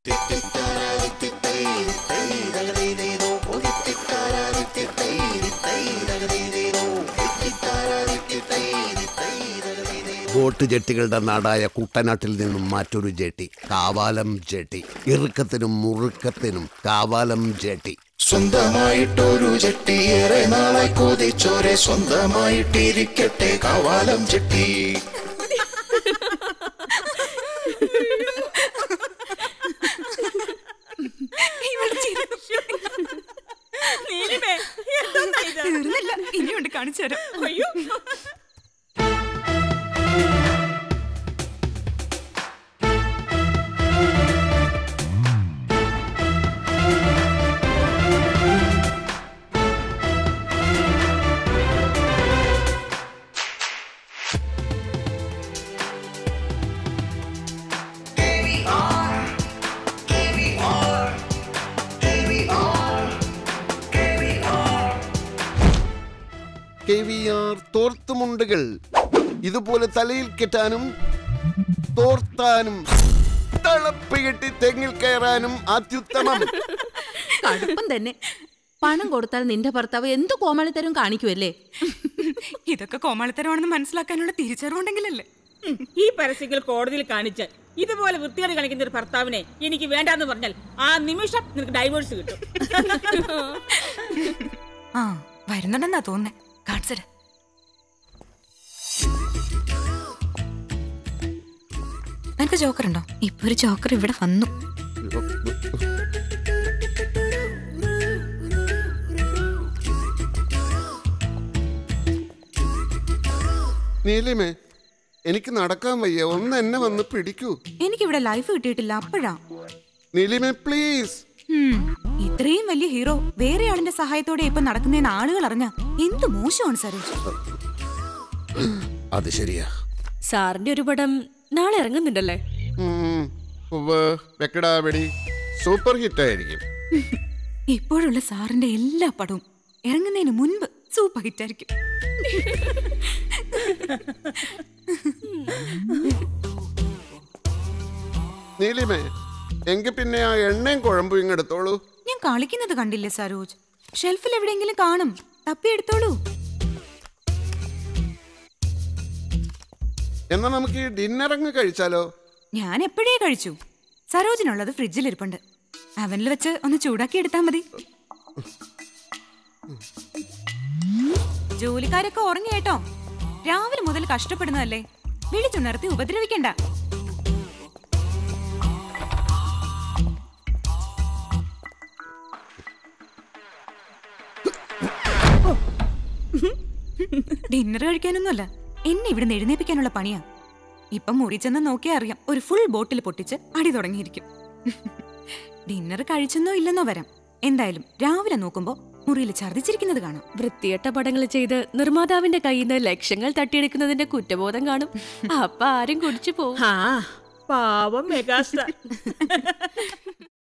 boat ജെട്ടികളുടെ നാടായ കുട്ടനാട്ടിൽ നിന്നും മറ്റൊരു ജെട്ടി കാവാലം ജെട്ടി ഇറുക്കത്തിനും മുറുക്കത്തിനും കാവാലം ജെട്ടി സ്വന്തമായിട്ടൊരു ചെട്ടി ഏറെ നാളായി കൊതിച്ചോരെ സ്വന്തമായിട്ടിരിക്കട്ടെ കവാലം ചെട്ടി തീർന്നില്ല ഇനിയുണ്ട് കാണിച്ചു തരാം അയ്യോ കെ വി ആർ തോർത്തുമുണ്ടുകൾ ഇതുപോലെ തലയിൽ കെട്ടാനും തോർത്താനും തളപ്പ് കെട്ടി തെങ്ങിൽ കയറാനും അത്യുത്തമം കടുപ്പം തന്നെ പണം കൊടുത്താൽ നിന്റെ ഭർത്താവ് എന്ത് കോമാളിത്തരം കാണിക്കുമല്ലേ ഇതൊക്കെ കോമാളിത്തരമാണെന്ന് മനസ്സിലാക്കാനുള്ള തിരിച്ചറിവുണ്ടെങ്കിലല്ലേ ഉം, ഈ പരസ്യങ്ങൾ കോടതിയിൽ കാണിച്ച് ഇതുപോലെ വൃത്തികേട് കാണിക്കുന്ന ഒരു ഭർത്താവിനെ എനിക്ക് വേണ്ടാന്ന് പറഞ്ഞാൽ ആ നിമിഷം നിനക്ക് ഡൈവോഴ്സ് കിട്ടും ആ വരുന്നുണ്ടെന്നാ തോന്നുന്നേ കാണിച്ചത് നിനക്ക് ജോക്കർ ഉണ്ടോ ഇപ്പൊ ഒരു ജോക്കർ ഇവിടെ വന്നു നീലിമേ എനിക്ക് നടക്കാൻ വയ്യ ഒന്ന് എന്നെ വന്ന് പിടിക്കൂ എനിക്കിവിടെ ലൈഫ് കിട്ടിയിട്ടില്ല അപ്പോഴാ നീലിമേ പ്ലീസ് ഉം, ഇത്രയും വലിയ ഹീറോ വേറെ ആളിന്റെ സഹായത്തോടെ ഇപ്പൊ നടക്കുന്നതെന്ന് ആളുകൾ അറിഞ്ഞ എന്ത് മോശമാണ് സരോജ് അത് ശരിയാ സാറിന്റെ ഒരു പടം നാളെ ഇറങ്ങുന്നുണ്ടല്ലേ ഉം, ഉവ്വ്, വെക്കടാ വെടി സൂപ്പർ ഹിറ്റ് ആയിരിക്കും ഇപ്പോഴുള്ള സാറിന്റെ എല്ലാ പടവും ഇറങ്ങുന്നതിന് മുൻപ് സൂപ്പർ ഹിറ്റ് ആയിരിക്കും നീലിമേ എങ്കിൽ പിന്നെ ആ എണ്ണയും കുഴമ്പും ഇങ്ങെടുത്തോളൂ ഞാൻ കളിക്കുന്നത് കണ്ടില്ലേ സരോജ് ഷെൽഫിൽ എവിടെയെങ്കിലും കാണും തപ്പിയെടുത്തോളൂ എന്നാ നമുക്ക് ഈ ഡിന്നർ അങ്ങ് കഴിച്ചാലോ ഞാൻ എപ്പോഴേ കഴിച്ചു സരോജിനുള്ളത് ഫ്രിഡ്ജിൽ ഇരിപ്പുണ്ട് അവനിൽ വെച്ച് ഒന്ന് ചൂടാക്കി എടുത്താൽ മതി ജോലിക്കാരൊക്കെ ഉറങ്ങി കേട്ടോ രാവിലെ മുതൽ കഷ്ടപ്പെടുന്നതല്ലേ വിളിച്ചുണർത്തി ഉപദ്രവിക്കണ്ട ഡിന്നർ കഴിക്കാനൊന്നുമല്ല എന്നെ ഇവിടെ എഴുന്നേപ്പിക്കാനുള്ള പണിയാ ഇപ്പം മുറി ചെന്ന് നോക്കിയാ അറിയാം ഒരു ഫുൾ ബോട്ടിൽ പൊട്ടിച്ച് അടി തുടങ്ങിയിരിക്കും ഡിന്നർ കഴിച്ചെന്നോ ഇല്ലെന്നോ വരാം എന്തായാലും രാവിലെ നോക്കുമ്പോ മുറിയിൽ ഛർദിച്ചിരിക്കുന്നത് കാണാം വൃത്തിയട്ട പടങ്ങൾ ചെയ്ത് നിർമ്മാതാവിന്റെ കയ്യിൽ നിന്ന് ലക്ഷങ്ങൾ തട്ടിയെടുക്കുന്നതിന്റെ കുറ്റബോധം കാണും അപ്പൊ ആരും കുടിച്ചു പോവും ആ പാവം മെഗാസ്റ്റാർ